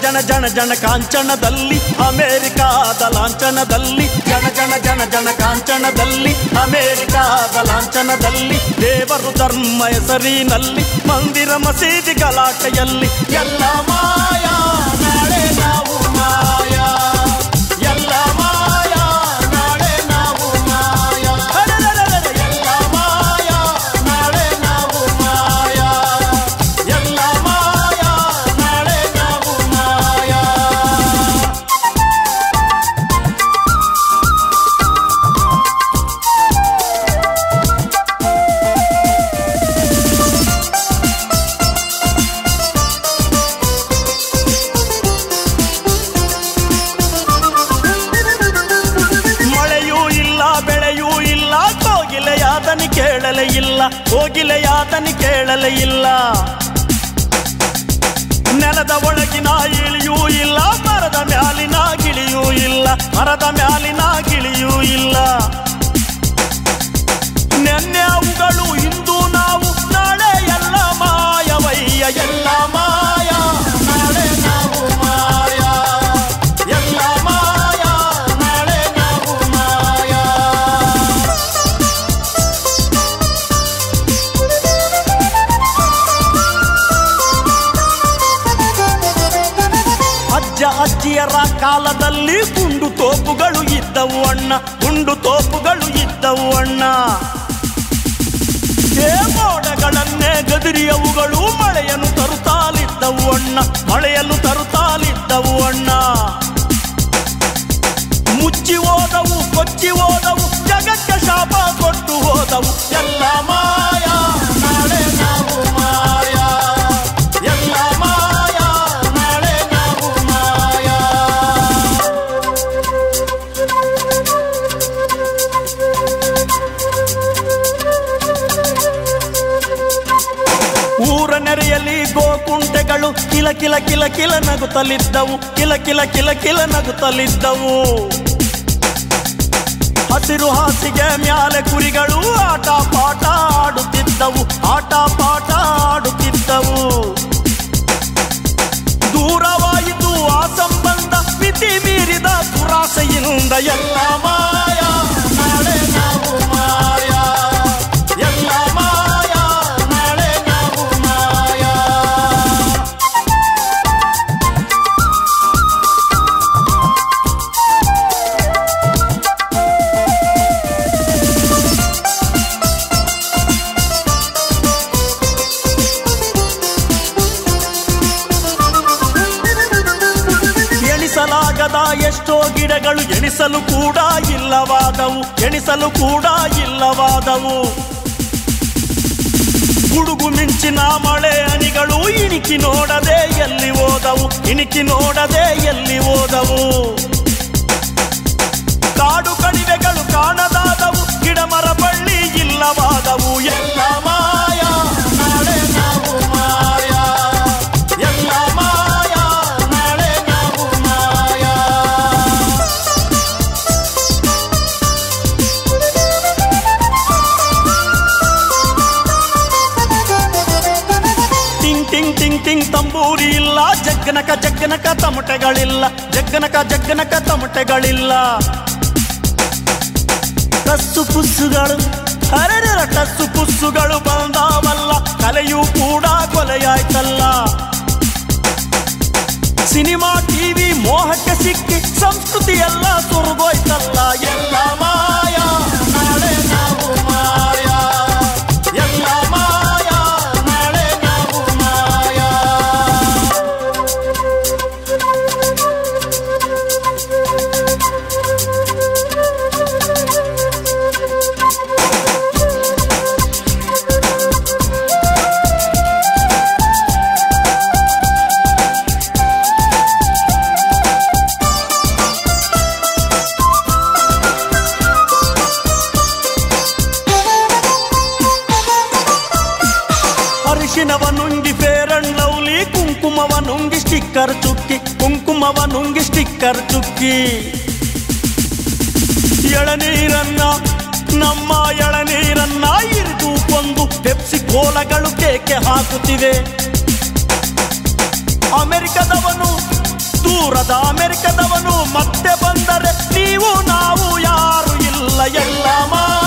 ಜನ ಜನ ಜನ ಕಾಂಚನದಲ್ಲಿ ಅಮೆರಿಕಾದ ಲಾಂಛನದಲ್ಲಿ ಜನ ಜನ ಜನ ಜನ ಕಾಂಚನದಲ್ಲಿ ಅಮೆರಿಕಾದ ಲಾಂಛನದಲ್ಲಿ ದೇವರು ಧರ್ಮ ಹೆಸರಿನಲ್ಲಿ ಮಂದಿರ ಮಸೀದಿ ಗಲಾಟೆಯಲ್ಲಿ ಎಲ್ಲ ಮಾಯಾ ನಾಳೆ ನಾವು ಮಾಯಾ ಎಲ್ಲ ಮಾಯಾ ನಾಳೆ ನಾವು ಮಾಯಾ ಅರೆರೆರೆರೆ, ಎಲ್ಲ ಮಾಯಾ ನಾಳೆ ನಾವು ಮಾಯಾ ಎಲ್ಲ ಮಾಯಾ ನಾಳೆ ನಾವು ಮಾಯಾ ಮಳೆಯೂ ಇಲ್ಲ ಬೆಳೆಯೂ ಇಲ್ಲ ಕೋಗಿಲೆಯಾದನಿ ಕೇಳಲೇ ಇಲ್ಲ ಕೋಗಿಲೆಯಾದನಿ ಕೇಳಲೇ ಇಲ್ಲ ನೆಲದ ಒಳಗಿನ ಇಳಿಯೂ ಇಲ್ಲ ಮರದ ಮ್ಯಾಲಿನ ಗಿಳಿಯೂ ಇಲ್ಲ ಮರದ ಮ್ಯಾಲಿನ ಗಿಳಿಯೂ ಇಲ್ಲ ನೆನ್ನೆ ಅವುಗಳು ಇಂದು ನಾವು ನಾಳೆ ಎಲ್ಲ ಮಾಯವಯ್ಯ ಎಲ್ಲ ಮಾಯ ನಾಳೆ ನಾವು ಮಾಯ ಎಲ್ಲ ಮಾಯ ನಾಳೆ ನಾವು ಮಾಯ ಅಜ್ಜ ಅಜ್ಜಿಯರ ಕಾಲದಲ್ಲಿ ಗುಂಡು ತೋಪುಗಳು ಇದ್ದವು ಅಣ್ಣ ಗುಂಡು ತೋಪುಗಳು ಇದ್ದವು ಅಣ್ಣ ಏ ಮೋಡಗಳನ್ನೇ ಗದಿರಿಯವುಗಳು ಮಳೆಯನ್ನು ತರುತ್ತಾಲಿದ್ದವು ಅಣ್ಣ ಮಳೆಯನ್ನು ತರುತ್ತಾಲಿದ್ದವು ಅಣ್ಣ ಮುಚ್ಚಿ ಹೋದವು ಕೊಚ್ಚಿ ಹೋದವು ಜಗಕ್ಕೆ ಶಾಪ ಕೊಟ್ಟು ಹೋದವು ಎಲ್ಲ ಮಾಯ ನಾಳೆ ನಾವು ಮಾಯ ಎಲ್ಲ ಮಾಯ ನಾಳೆ ನಾವು ಮಾಯ ಊರ ನೆರೆಯಲ್ಲಿ ಗೋಕುಂಟೆಗಳು ಕಿಲ ಕಿಲ ಕಿಲ ಕಿಲ ನಗುತ್ತಲಿದ್ದವು ಕಿಲ ಕಿಲ ಕಿಲ ಕಿಲ ನಗುತ್ತಲಿದ್ದವು ಹಸಿರು ಹಾಸಿಗೆ ಮ್ಯಾಲೆ ಕುರಿಗಳು ಆಟ ಪಾಠ ಆಡುತ್ತಿದ್ದವು ಆಟ ಪಾಠ ಆಡುತ್ತಿದ್ದವು ದೂರವಾಯಿತು ಆ ಸಂಬಂಧ ಮಿತಿ ಮೀರಿದ ದುರಾಸೆಯಿಂದ ಎಲ್ಲ ಮಾಯ ನಾಳೆ ನಾವು ಮಾಯ ಎಲ್ಲ ಮಾಯ ನಾಳೆ ನಾವು ಮಾಯ ಎಣಿಸಲಾಗದ ಎಷ್ಟೋ ಗಿಡಗಳು ಎಣಿಸಲು ಕೂಡ ಇಲ್ಲವಾದವು ಎಣಿಸಲು ಕೂಡ ಇಲ್ಲವಾದವು ಗುಡುಗು ಮಿಂಚಿನ ಮಳೆ ಹನಿಗಳು ಇಣಿಕಿ ನೋಡದೆ ಎಲ್ಲಿ ಹೋದವು ಇಣಿಕಿ ನೋಡದೆ ಎಲ್ಲಿ ಹೋದವು ಕಾಡು ಕಣಿವೆಗಳು ಕಾಣದಾದವು ಗಿಡ ಮರ ಬಳ್ಳಿ ಇಲ್ಲವಾದವು ಎಲ್ಲ ಮಾಯ ನಾಳೆ ನಾವು ಮಾಯ ಎಲ್ಲ ಮಾಯ ನಾಳೆ ನಾವು ಮಾಯ ಟಿಂಗ್ ಟಿಂಗ್ ಟಿಂಗ್ ಟಿಂಗ್ ತಂಬೂರಿ ಇಲ್ಲ ಜಗ್ಗನಕ ಜಗ್ಗನಕ ತಮಟೆಗಳಿಲ್ಲ ಜಗ್ಗನಕ ಜಗ್ಗನಕ ತಮಟೆಗಳಿಲ್ಲ ಟಸ್ಸು ಪುಸ್ಸುಗಳು ಹರರ ಟಸ್ಸು ಪುಸ್ಸುಗಳು ಬಂದಾವಲ್ಲ ಕಲೆಯೂ ಕೂಡ ಕೊಲೆಯಾಯ್ತಲ್ಲ ಸಿನಿಮಾ ಟಿವಿ ಮೋಹಕ್ಕೆ ಸಿಕ್ಕಿ ಸಂಸ್ಕೃತಿ ಎಲ್ಲ ಸುರಿದೋಯ್ತಲ್ಲ ಎಲ್ಲ ಮಾಯ ನಾಳೆ ನಾವು ಮಾಯ ಎಲ್ಲ ಮಾಯ ನಾಳೆ ನಾವು ಮಾಯ ಅರಿಶಿನವ ನುಂಗಿ ಫೇರ್ ಅಂಡ್ ಲವ್ಲಿ ಕುಂಕುಮವ ನುಂಗಿ ಸ್ಟಿಕ್ಕರ್ ಚುಕ್ಕಿ ಕುಂಕುಮವ ನುಂಗಿ ಸ್ಟಿಕ್ಕರ್ ಚುಕ್ಕಿ ಎಳನೀರನ್ನ ನಮ್ಮ ಎಳನೀರನ್ನ ಇರಿದು ಕೊಂದು ಪೆಪ್ಸಿ ಕೋಲಗಳು ಕೇಕೆ ಹಾಕುತ್ತಿವೆ ಅಮೆರಿಕದವನು ದೂರದ ಅಮೆರಿಕದವನು ಮತ್ತೆ ಬಂದರೆ ನೀವು ನಾವು ಯಾರು ಇಲ್ಲ ಎಲ್ಲ ಮಾ